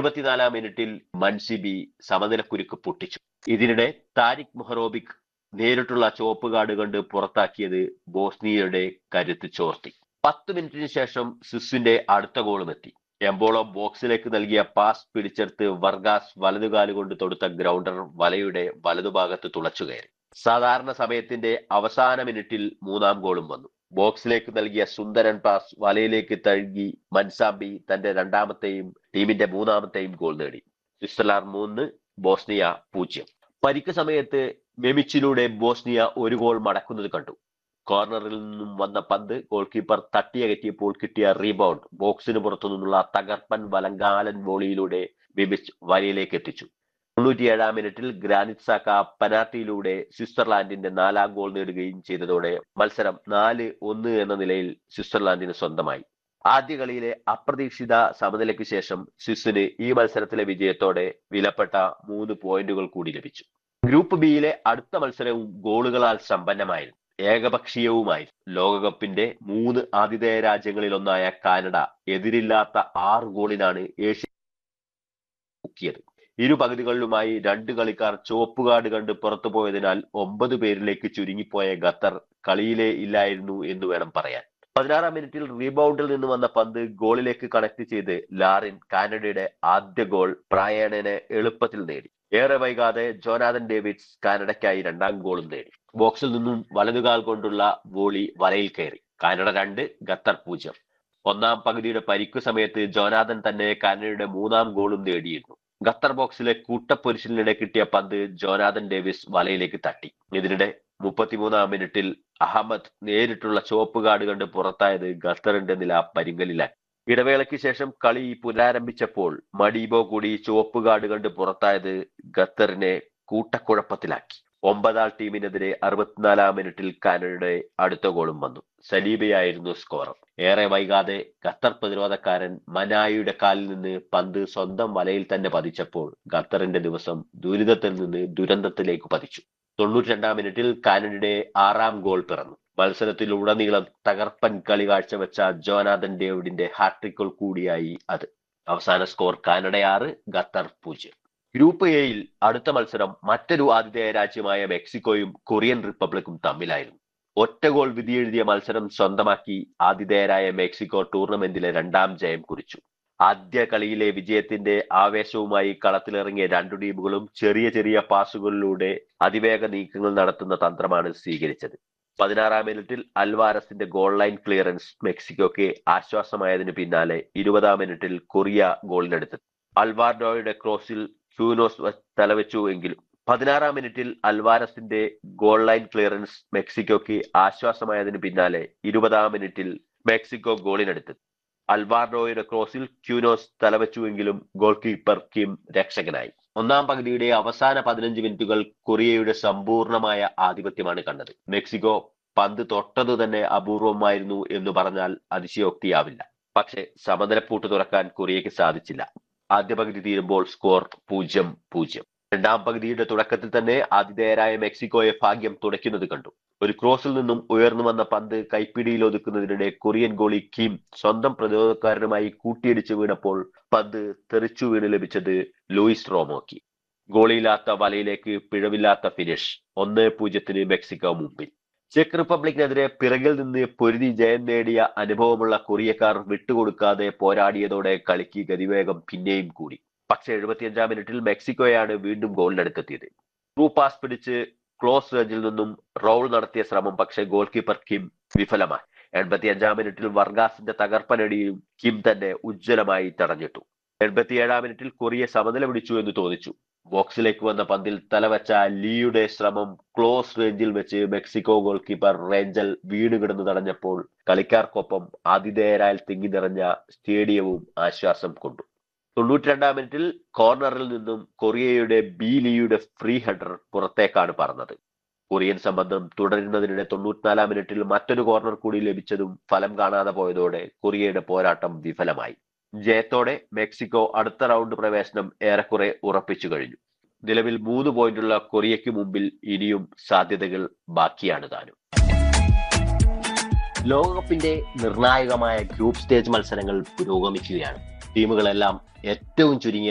എഴുപത്തിനാലാം മിനിറ്റിൽ മൻസിബി സമനിലക്കുരുക്ക് പൊട്ടിച്ചു ഇതിനിടെ താരിഖ് മുഹറോബിക് നേരിട്ടുള്ള ചുവപ്പ് കാർഡ് കണ്ട് പുറത്താക്കിയത് ബോസ്നിയയുടെ കരുത്ത് ചോർത്തി പത്ത് മിനിറ്റിന് ശേഷം സിസിന്റെ അടുത്ത ഗോളും എത്തി എംബോളോ ബോക്സിലേക്ക് നൽകിയ പാസ് പിടിച്ചെടുത്ത് വർഗാസ് വലതുകാല് കൊണ്ട് തൊടുത്ത ഗ്രൗണ്ടർ വലയുടെ വലതുഭാഗത്ത് തുളച്ചു കയറി സാധാരണ സമയത്തിന്റെ അവസാന മിനിറ്റിൽ മൂന്നാം ഗോളും വന്നു ബോക്സിലേക്ക് നൽകിയ സുന്ദരൻ പാസ് വലയിലേക്ക് തഴുകി മൻസാബി തന്റെ രണ്ടാമത്തെയും ടീമിന്റെ മൂന്നാമത്തെയും ഗോൾ നേടി സ്വിറ്റ്സർലാൻഡ് മൂന്ന് ബോസ്നിയ പൂജ്യം പരിക്ക് സമയത്ത് മെമിച്ചിലൂടെ ബോസ്നിയ ഒരു ഗോൾ മടക്കുന്നത് കണ്ടു കോർണറിൽ നിന്നും വന്ന പന്ത് ഗോൾ കീപ്പർ തട്ടിയകറ്റിയപ്പോൾ കിട്ടിയ റീബൗണ്ട് ബോക്സിന് പുറത്തു നിന്നുള്ള തകർപ്പൻ വലങ്കാലൻ വോളിയിലൂടെ ബിബിച്ച് വലയിലേക്ക് എത്തിച്ചു തൊണ്ണൂറ്റിയേഴാം മിനിറ്റിൽ ഗ്രാനിറ്റ് സാക്ക പനാട്ടിയിലൂടെ സ്വിറ്റ്സർലാൻഡിന്റെ നാലാം ഗോൾ നേടുകയും ചെയ്തതോടെ മത്സരം നാല് ഒന്ന് എന്ന നിലയിൽ സ്വിറ്റ്സർലാൻഡിന് സ്വന്തമായി ആദ്യ കളിയിലെ അപ്രതീക്ഷിത സമനിലയ്ക്ക് ശേഷം സ്വിസ്സിന് ഈ മത്സരത്തിലെ വിജയത്തോടെ വിലപ്പെട്ട മൂന്ന് പോയിന്റുകൾ കൂടി ലഭിച്ചു ഗ്രൂപ്പ് ബിയിലെ അടുത്ത മത്സരവും ഗോളുകളാൽ സമ്പന്നമായിരുന്നു ഏകപക്ഷീയവുമായി ലോകകപ്പിന്റെ മൂന്ന് ആതിഥേയ രാജ്യങ്ങളിലൊന്നായ കാനഡ എതിരില്ലാത്ത ആറ് ഗോളിനാണ് ഏഷ്യ മുക്കിയത് ഇരു പകുതികളിലുമായി രണ്ട് കളിക്കാർ ചുവപ്പ് കാർഡ് കണ്ട് പുറത്തുപോയതിനാൽ ഒമ്പത് പേരിലേക്ക് ചുരുങ്ങിപ്പോയ ഖത്തർ കളിയിലേ ഇല്ലായിരുന്നു എന്ന് വേണം പറയാൻ പതിനാറാം മിനിറ്റിൽ റീബൗണ്ടിൽ നിന്ന് വന്ന പന്ത് ഗോളിലേക്ക് കണക്ട് ചെയ്ത് ലാറിൻ കാനഡയുടെ ആദ്യ ഗോൾ പ്രായണനെ എളുപ്പത്തിൽ നേടി ഏറെ വൈകാതെ ജോനാഥൻ ഡേവിഡ്സ് കാനഡയ്ക്കായി രണ്ടാം ഗോളും നേടി ബോക്സിൽ നിന്നും വലതുകാൽ കൊണ്ടുള്ള വോളി വലയിൽ കയറി കാനഡ രണ്ട് ഖത്തർ പൂജ്യം ഒന്നാം പകുതിയുടെ പരിക്കു സമയത്ത് ജോനാഥൻ തന്നെ കാനഡയുടെ മൂന്നാം ഗോളും നേടിയിരുന്നു ഖത്തർ ബോക്സിലെ കൂട്ടപ്പൊരിശലിനിടെ കിട്ടിയ പന്ത് ജോനാഥൻ ഡേവിസ് വലയിലേക്ക് തട്ടി ഇതിനിടെ മുപ്പത്തിമൂന്നാം മിനിറ്റിൽ അഹമ്മദ് നേരിട്ടുള്ള ചുവപ്പ് കാർഡ് കണ്ട് പുറത്തായത് ഖത്തറിന്റെ നില പരിങ്കലിലാക്കി ഇടവേളയ്ക്ക് ശേഷം കളി പുനരാരംഭിച്ചപ്പോൾ മഡീബോ കൂടി ചുവപ്പ് കാർഡ് കണ്ട് പുറത്തായത് ഖത്തറിനെ കൂട്ടക്കുഴപ്പത്തിലാക്കി ഒമ്പതാം ടീമിനെതിരെ അറുപത്തിനാലാം മിനിറ്റിൽ കാനഡയുടെ അടുത്ത ഗോളും വന്നു സലീബയായിരുന്നു സ്കോറർ ഏറെ വൈകാതെ ഖത്തർ പ്രതിരോധക്കാരൻ മനായിയുടെ കാലിൽ നിന്ന് പന്ത് സ്വന്തം വലയിൽ തന്നെ പതിച്ചപ്പോൾ ഖത്തറിന്റെ ദിവസം ദുരിതത്തിൽ നിന്ന് ദുരന്തത്തിലേക്ക് പതിച്ചു തൊണ്ണൂറ്റി രണ്ടാം മിനിറ്റിൽ കാനഡയുടെ ആറാം ഗോൾ പിറന്നു മത്സരത്തിലുടനീളം തകർപ്പൻ കളി കാഴ്ചവെച്ച ജോനാഥൻ ഡേവിഡിന്റെ ഹാട്രിക്കുകൾ കൂടിയായി അത് അവസാന സ്കോർ കാനഡ ആറ് ഖത്തർ പൂജ്യം ഗ്രൂപ്പ് എയിൽ അടുത്ത മത്സരം മറ്റൊരു ആതിഥേയ രാജ്യമായ മെക്സിക്കോയും കൊറിയൻ റിപ്പബ്ലിക്കും തമ്മിലായിരുന്നു ഒറ്റ ഗോൾ വിധിയെഴുതിയ മത്സരം സ്വന്തമാക്കി ആതിഥേയരായ മെക്സിക്കോ ടൂർണമെന്റിലെ രണ്ടാം ജയം കുറിച്ചു ആദ്യ കളിയിലെ വിജയത്തിന്റെ ആവേശവുമായി കളത്തിലിറങ്ങിയ രണ്ടു ടീമുകളും ചെറിയ ചെറിയ പാസുകളിലൂടെ അതിവേഗ നീക്കങ്ങൾ നടത്തുന്ന തന്ത്രമാണ് സ്വീകരിച്ചത് പതിനാറാം മിനിറ്റിൽ അൽവാരസിന്റെ ഗോൾ ലൈൻ ക്ലിയറൻസ് മെക്സിക്കോക്ക് ആശ്വാസമായതിനു പിന്നാലെ ഇരുപതാം മിനിറ്റിൽ കൊറിയ ഗോളിനെടുത്തു അൽവാർഡോയുടെ ക്രോസിൽ ക്യൂനോസ് തലവെച്ചു എങ്കിലും പതിനാറാം മിനിറ്റിൽ അൽവാരസിന്റെ ഗോൾ ലൈൻ ക്ലിയറൻസ് മെക്സിക്കോക്ക് ആശ്വാസമായതിനു പിന്നാലെ ഇരുപതാം മിനിറ്റിൽ മെക്സിക്കോ ഗോളിനെടുത്തു അൽവാർഡോയുടെ ക്രോസിൽ ക്യൂനോസ് തലവെച്ചുവെങ്കിലും ഗോൾ കീപ്പർ കിം രക്ഷകനായി ഒന്നാം പകുതിയുടെ അവസാന പതിനഞ്ച് മിനിറ്റുകൾ കൊറിയയുടെ സമ്പൂർണമായ ആധിപത്യമാണ് കണ്ടത് മെക്സിക്കോ പന്ത് തൊട്ടതു തന്നെ അപൂർവമായിരുന്നു എന്ന് പറഞ്ഞാൽ അതിശയോക്തിയാവില്ല പക്ഷെ സമനിലപ്പൂട്ട് തുറക്കാൻ കൊറിയയ്ക്ക് സാധിച്ചില്ല ആദ്യ പകുതി തീരുമ്പോൾ സ്കോർ പൂജ്യം പൂജ്യം രണ്ടാം പകുതിയുടെ തുടക്കത്തിൽ തന്നെ ആതിഥേയരായ മെക്സിക്കോയെ ഭാഗ്യം തുടയ്ക്കുന്നത് കണ്ടു ഒരു ക്രോസിൽ നിന്നും ഉയർന്നു വന്ന പന്ത് കൈപ്പിടിയിൽ ഒതുക്കുന്നതിനിടെ കൊറിയൻ ഗോളി കിം സ്വന്തം പ്രതിരോധക്കാരനുമായി കൂട്ടിയിടിച്ച് വീണപ്പോൾ പന്ത് തെറിച്ചു വീണ് ലഭിച്ചത് ലൂയിസ് റോമോക്കി ഗോളിയില്ലാത്ത വലയിലേക്ക് പിഴവില്ലാത്ത ഫിനിഷ് ഒന്ന് പൂജ്യത്തിന് മെക്സിക്കോ മുമ്പിൽ ചെക്ക് റിപ്പബ്ലിക്കിനെതിരെ പിറകിൽ നിന്ന് പൊരുതി ജയം നേടിയ അനുഭവമുള്ള കൊറിയക്കാർ വിട്ടുകൊടുക്കാതെ പോരാടിയതോടെ കളിക്ക് ഗതിവേഗം പിന്നെയും കൂടി പക്ഷേ എഴുപത്തിയഞ്ചാം മിനിറ്റിൽ മെക്സിക്കോയാണ് വീണ്ടും ഗോളിനടുത്തെത്തിയത് ത്രൂ പാസ് പിടിച്ച് ക്ലോസ് റേഞ്ചിൽ നിന്നും റോൾ നടത്തിയ ശ്രമം പക്ഷേ ഗോൾ കീപ്പർ കിം വിഫലമായി എൺപത്തിയഞ്ചാം മിനിറ്റിൽ വർഗാസിന്റെ തകർപ്പനടിയും കിം തന്നെ ഉജ്ജ്വലമായി തടഞ്ഞിട്ടു എൺപത്തിയേഴാം മിനിറ്റിൽ കൊറിയ സമനില പിടിച്ചു എന്ന് തോന്നിച്ചു ബോക്സിലേക്ക് വന്ന പന്തിൽ തലവച്ച ലീയുടെ ശ്രമം ക്ലോസ് റേഞ്ചിൽ വെച്ച് മെക്സിക്കോ ഗോൾ കീപ്പർ റേഞ്ചൽ വീണ് കിടന്നു തടഞ്ഞപ്പോൾ കളിക്കാർക്കൊപ്പം ആതിഥേയരാൽ തിങ്ങി നിറഞ്ഞ സ്റ്റേഡിയവും ആശ്വാസം കൊണ്ടു തൊണ്ണൂറ്റിരണ്ടാം മിനിറ്റിൽ കോർണറിൽ നിന്നും കൊറിയയുടെ ബി ലീയുടെ ഫ്രീ ഹെഡർ പുറത്തേക്കാണ് പറന്നത് കൊറിയൻ സംബന്ധം തുടരുന്നതിനിടെ തൊണ്ണൂറ്റിനാലാം മിനിറ്റിൽ മറ്റൊരു കോർണർ കൂടി ലഭിച്ചതും ഫലം കാണാതെ പോയതോടെ കൊറിയയുടെ പോരാട്ടം വിഫലമായി ജയത്തോടെ മെക്സിക്കോ അടുത്ത റൗണ്ട് പ്രവേശനം ഏറെക്കുറെ ഉറപ്പിച്ചു കഴിഞ്ഞു നിലവിൽ മൂന്ന് പോയിന്റുള്ള കൊറിയയ്ക്ക് മുമ്പിൽ ഇനിയും സാധ്യതകൾ ബാക്കിയാണ് താനും ലോകകപ്പിന്റെ നിർണായകമായ ഗ്രൂപ്പ് സ്റ്റേജ് മത്സരങ്ങൾ പുരോഗമിക്കുകയാണ് ടീമുകളെല്ലാം ഏറ്റവും ചുരുങ്ങിയ